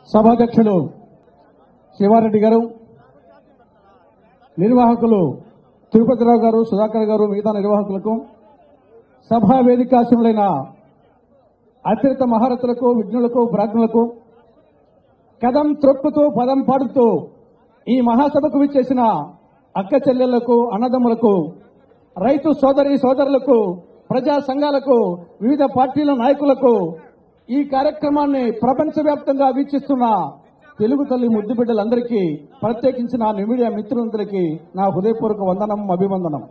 సభాధ్యక్షులు శివారెడ్డి గారు నిర్వాహకులు తిరుపతిరావు గారు సుధాకర్ గారు మిగతా నిర్వాహకులకు సభా వేదికాశములైన అత్యంత మహారథులకు విఘ్నులకు ప్రాజ్ఞులకు కదం త్రొక్కుతూ పదం పాడుతూ ఈ మహాసభకు విచ్చేసిన అక్క చెల్లెళ్లకు అన్నదమ్ములకు రైతు సోదరి సోదరులకు ప్రజా సంఘాలకు వివిధ పార్టీల నాయకులకు ఈ కార్యక్రమాన్ని ప్రపంచవ్యాప్తంగా వీక్షిస్తున్న తెలుగు తల్లి ముద్దు బిడ్డలందరికీ ప్రత్యేకించి నా మీడియా మిత్రులందరికీ నా హృదయపూర్వక వందనం అభివందనం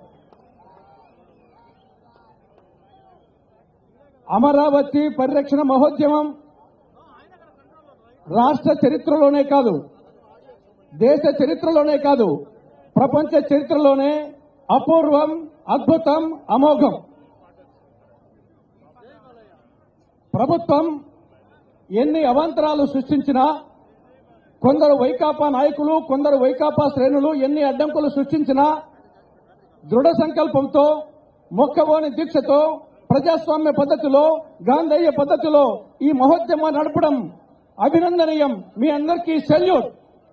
అమరావతి పరిరక్షణ మహోద్యమం రాష్ట్ర చరిత్రలోనే కాదు దేశ చరిత్రలోనే కాదు ప్రపంచ చరిత్రలోనే అపూర్వం అద్భుతం అమోఘం ప్రభుత్వం ఎన్ని అవాంతరాలు సృష్టించినా కొందరు వైకాపా నాయకులు కొందరు వైకాపా శ్రేణులు ఎన్ని అడ్డంకులు సృష్టించినా దృఢ సంకల్పంతో మొక్కవోని దీక్షతో ప్రజాస్వామ్య పద్ధతిలో గాంధేయ పద్ధతిలో ఈ మహోద్యమం నడపడం అభినందనీయం మీ అందరికీ సెల్యూట్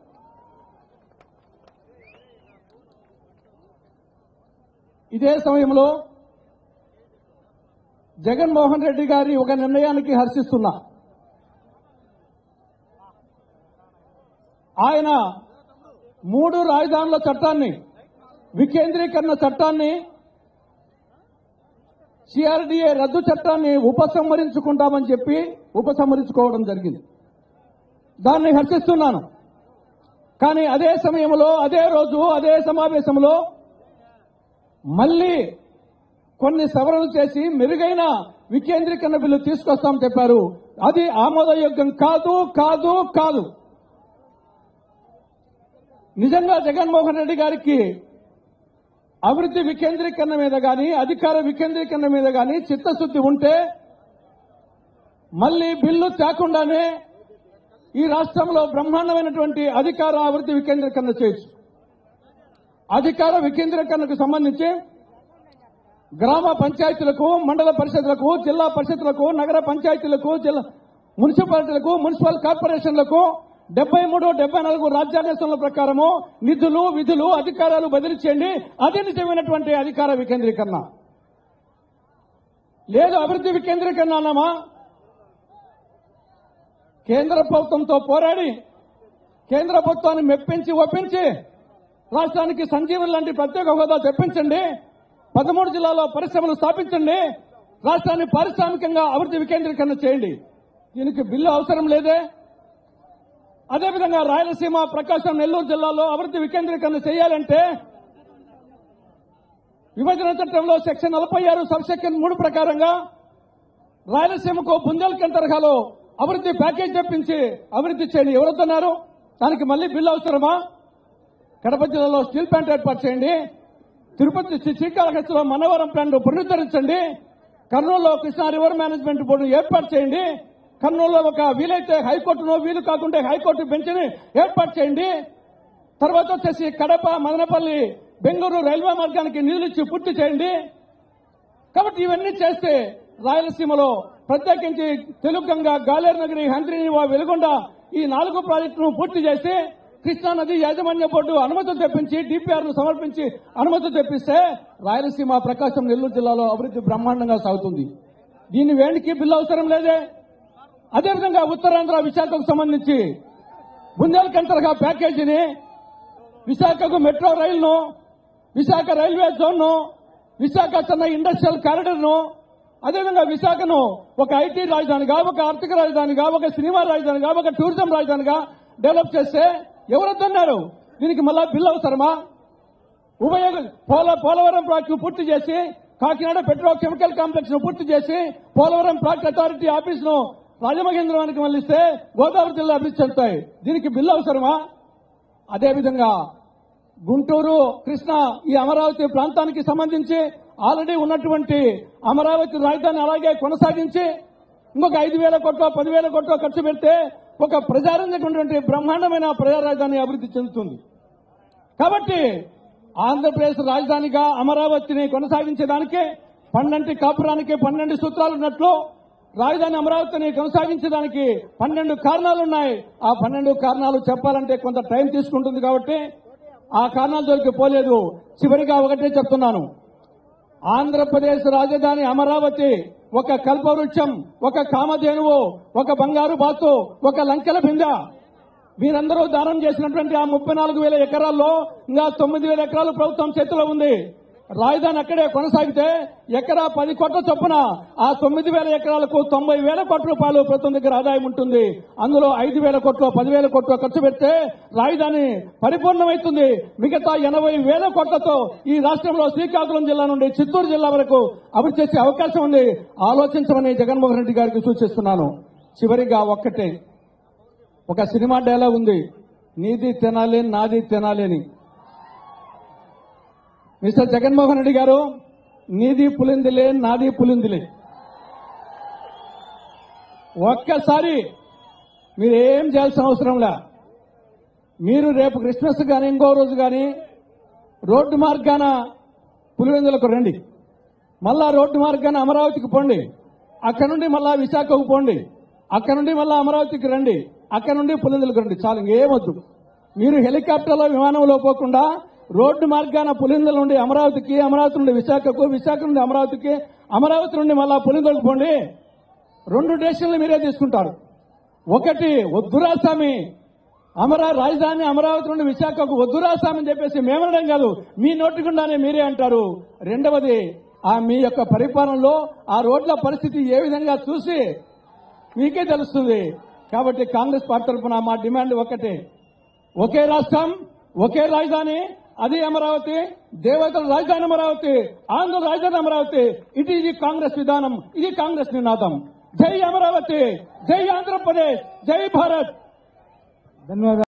ఇదే సమయంలో జగన్మోహన్ రెడ్డి గారి ఒక నిర్ణయానికి హర్షిస్తున్నా ఆయన మూడు రాజధానుల చట్టాన్ని వికేంద్రీకరణ చట్టాన్ని సిఆర్డీఏ రద్దు చట్టాన్ని ఉపసంహరించుకుంటామని చెప్పి ఉపసంహరించుకోవడం జరిగింది దాన్ని హర్షిస్తున్నాను కానీ అదే సమయంలో అదే రోజు అదే సమావేశంలో మళ్ళీ కొన్ని సవరణలు చేసి మెరుగైన వికేంద్రీకరణ బిల్లు తీసుకొస్తామని చెప్పారు అది ఆమోదయోగ్యం కాదు కాదు కాదు నిజంగా జగన్మోహన్ రెడ్డి గారికి అభివృద్ధి వికేంద్రీకరణ మీద గాని అధికార వికేంద్రీకరణ మీద గాని చిత్తశుద్ధి ఉంటే మళ్ళీ బిల్లు తేకుండానే ఈ రాష్ట్రంలో బ్రహ్మాండమైనటువంటి అధికార అభివృద్ధి వికేంద్రీకరణ చేయొచ్చు అధికార వికేంద్రీకరణకు సంబంధించి గ్రామ పంచాయతీలకు మండల పరిషత్లకు జిల్లా పరిషత్లకు నగర పంచాయతీలకు జిల్లా మున్సిపాలిటీలకు మున్సిపల్ కార్పొరేషన్లకు డెబ్బై మూడు డెబ్బై నాలుగు రాజ్యాంగ ప్రకారము నిధులు విధులు అధికారాలు బదిలీ చేయండి అది నిజమైనటువంటి అధికార వికేంద్రీకరణ లేదు అభివృద్ధి వికేంద్రీకరణ అన్నామా కేంద్ర ప్రభుత్వంతో పోరాడి కేంద్ర ప్రభుత్వాన్ని మెప్పించి ఒప్పించి రాష్ట్రానికి సంజీవన్ లాంటి ప్రత్యేక హోదా తెప్పించండి పదమూడు జిల్లాలో పరిశ్రమలు స్థాపించండి రాష్ట్రాన్ని పారిశ్రామికంగా అభివృద్ధి వికేంద్రీకరణ చేయండి దీనికి బిల్లు అవసరం లేదే అదేవిధంగా రాయలసీమ ప్రకాశం నెల్లూరు జిల్లాలో అభివృద్ధి వికేంద్రీకరణ చేయాలంటే విభజన చట్టంలో సెక్షన్ నలభై ఆరు సబ్ సెక్షన్ మూడు ప్రకారంగా రాయలసీమకు బుందేల్ఖండ్ తరహాలో అభివృద్ధి ప్యాకేజ్ తెప్పించి అభివృద్ధి చేయండి ఎవరొద్దన్నారు దానికి మళ్ళీ బిల్లు అవసరమా కడప జిల్లాలో స్టీల్ ప్లాంట్ ఏర్పాటు చేయండి తిరుపతి శ్రీ శ్రీకాళహస్తిలో మనవరం ప్లాంట్ పునరుద్ధరించండి కర్నూలులో కృష్ణా రివర్ మేనేజ్మెంట్ బోర్డు ఏర్పాటు చేయండి కర్నూలులో ఒక వీలైతే హైకోర్టును వీలు కాకుంటే హైకోర్టు బెంచ్ని ఏర్పాటు చేయండి తర్వాత వచ్చేసి కడప మదనపల్లి బెంగళూరు రైల్వే మార్గానికి నిధులు ఇచ్చి పూర్తి చేయండి కాబట్టి ఇవన్నీ చేస్తే రాయలసీమలో ప్రత్యేకించి తెలుగంగ గాలేరు నగరి హంద్రిని వెలుగొండ ఈ నాలుగు ప్రాజెక్టును పూర్తి చేసి కృష్ణా నది యాజమాన్య బోర్డు అనుమతులు తెప్పించి డిపిఆర్ ను సమర్పించి అనుమతులు తెప్పిస్తే రాయలసీమ ప్రకాశం నెల్లూరు జిల్లాలో అభివృద్ధి బ్రహ్మాండంగా సాగుతుంది దీని వేణికి బిల్లు అవసరం లేదే అదేవిధంగా ఉత్తరాంధ్ర విశాఖకు సంబంధించి బుందేల్ఖండ్ ప్యాకేజీని విశాఖకు మెట్రో రైలును విశాఖ రైల్వే జోన్ ను విశాఖ చెన్నై ఇండస్ట్రియల్ కారిడర్ ను అదేవిధంగా విశాఖను ఒక ఐటీ రాజధానిగా ఒక ఆర్థిక రాజధానిగా ఒక సినిమా రాజధానిగా ఒక టూరిజం రాజధానిగా డెవలప్ చేస్తే ఎవరొద్దన్నారు దీనికి మళ్ళా బిల్లు అవసరమా ఉభయ పోల పోలవరం ప్రాజెక్టు పూర్తి చేసి కాకినాడ పెట్రో కెమికల్ కాంప్లెక్స్ ను పూర్తి చేసి పోలవరం ప్రాజెక్ట్ అథారిటీ ఆఫీస్ ను రాజమహేంద్రవానికి మళ్ళిస్తే గోదావరి జిల్లా అభివృద్ధి చెందుతాయి దీనికి బిల్లు అవసరమా అదేవిధంగా గుంటూరు కృష్ణ ఈ అమరావతి ప్రాంతానికి సంబంధించి ఆల్రెడీ ఉన్నటువంటి అమరావతి రాజధాని అలాగే కొనసాగించి ఇంకొక ఐదు వేల కోట్లో పదివేల కోట్లో ఖర్చు పెడితే ఒక ప్రజారంజకమైనటువంటి బ్రహ్మాండమైన ప్రజా రాజధాని అభివృద్ధి చెందుతుంది కాబట్టి ఆంధ్రప్రదేశ్ రాజధానిగా అమరావతిని కొనసాగించడానికి పన్నెండు కాపురానికి పన్నెండు సూత్రాలు ఉన్నట్లు రాజధాని అమరావతిని కొనసాగించడానికి పన్నెండు కారణాలున్నాయి ఆ పన్నెండు కారణాలు చెప్పాలంటే కొంత టైం తీసుకుంటుంది కాబట్టి ఆ కారణాల జోలికి పోలేదు చివరిగా ఒకటే చెప్తున్నాను ఆంధ్రప్రదేశ్ రాజధాని అమరావతి ఒక కల్పవృక్షం ఒక కామధేనువు ఒక బంగారు బాతు ఒక లంకెల బింద మీరందరూ దానం చేసినటువంటి ఆ ముప్పై నాలుగు వేల ఎకరాల్లో ఇంకా తొమ్మిది వేల ఎకరాలు ప్రభుత్వం చేతిలో ఉంది రాజధాని అక్కడే కొనసాగితే ఎకరా పది కోట్ల చొప్పున ఆ తొమ్మిది వేల ఎకరాలకు తొంభై వేల కోట్ల రూపాయలు ప్రభుత్వం దగ్గర ఆదాయం ఉంటుంది అందులో ఐదు వేల కోట్లు పదివేల కోట్లు ఖర్చు పెడితే రాజధాని పరిపూర్ణమవుతుంది మిగతా ఎనభై వేల కోట్లతో ఈ రాష్ట్రంలో శ్రీకాకుళం జిల్లా నుండి చిత్తూరు జిల్లా వరకు అభివృద్ధి చేసే అవకాశం ఉంది ఆలోచించమని జగన్మోహన్ రెడ్డి గారికి సూచిస్తున్నాను చివరిగా ఒక్కటే ఒక సినిమా డైలాగ్ ఉంది నీది తినాలి నాది తినాలి అని మిస్టర్ జగన్మోహన్ రెడ్డి గారు నీది పులిందిలే నాది పులిందిలే ఒక్కసారి మీరేం చేయాల్సిన అవసరం లే మీరు రేపు క్రిస్మస్ కానీ ఇంకో రోజు కానీ రోడ్డు మార్గాన పులివెందులకు రండి మళ్ళా రోడ్డు మార్గాన అమరావతికి పోండి అక్కడ నుండి మళ్ళా విశాఖకు పోండి అక్కడ నుండి మళ్ళా అమరావతికి రండి అక్కడ నుండి పులివెందులకు రండి చాలు ఇంకేమొద్దు మీరు హెలికాప్టర్లో విమానంలో పోకుండా రోడ్డు మార్గాన పులిందల నుండి అమరావతికి అమరావతి నుండి విశాఖకు విశాఖ నుండి అమరావతికి అమరావతి నుండి మళ్ళా పులిందలకు పోండి రెండు డెసిషన్లు మీరే తీసుకుంటారు ఒకటి వద్దురా స్వామి అమరా రాజధాని అమరావతి నుండి విశాఖకు వద్దురా స్వామి అని చెప్పేసి మేమనడం కాదు మీ నోటి గుండానే మీరే అంటారు రెండవది ఆ మీ యొక్క పరిపాలనలో ఆ రోడ్ల పరిస్థితి ఏ విధంగా చూసి మీకే తెలుస్తుంది కాబట్టి కాంగ్రెస్ పార్టీ తరఫున మా డిమాండ్ ఒకటే ఒకే రాష్ట్రం ఒకే రాజధాని అది అమరావతి దేవతల రాజధాని అమరావతి ఆంధ్ర రాజధాని అమరావతి ఇది ఇది కాంగ్రెస్ విధానం ఇది కాంగ్రెస్ నినాదం జై అమరావతి జై ఆంధ్రప్రదేశ్ జై భారత్ ధన్యవాదాలు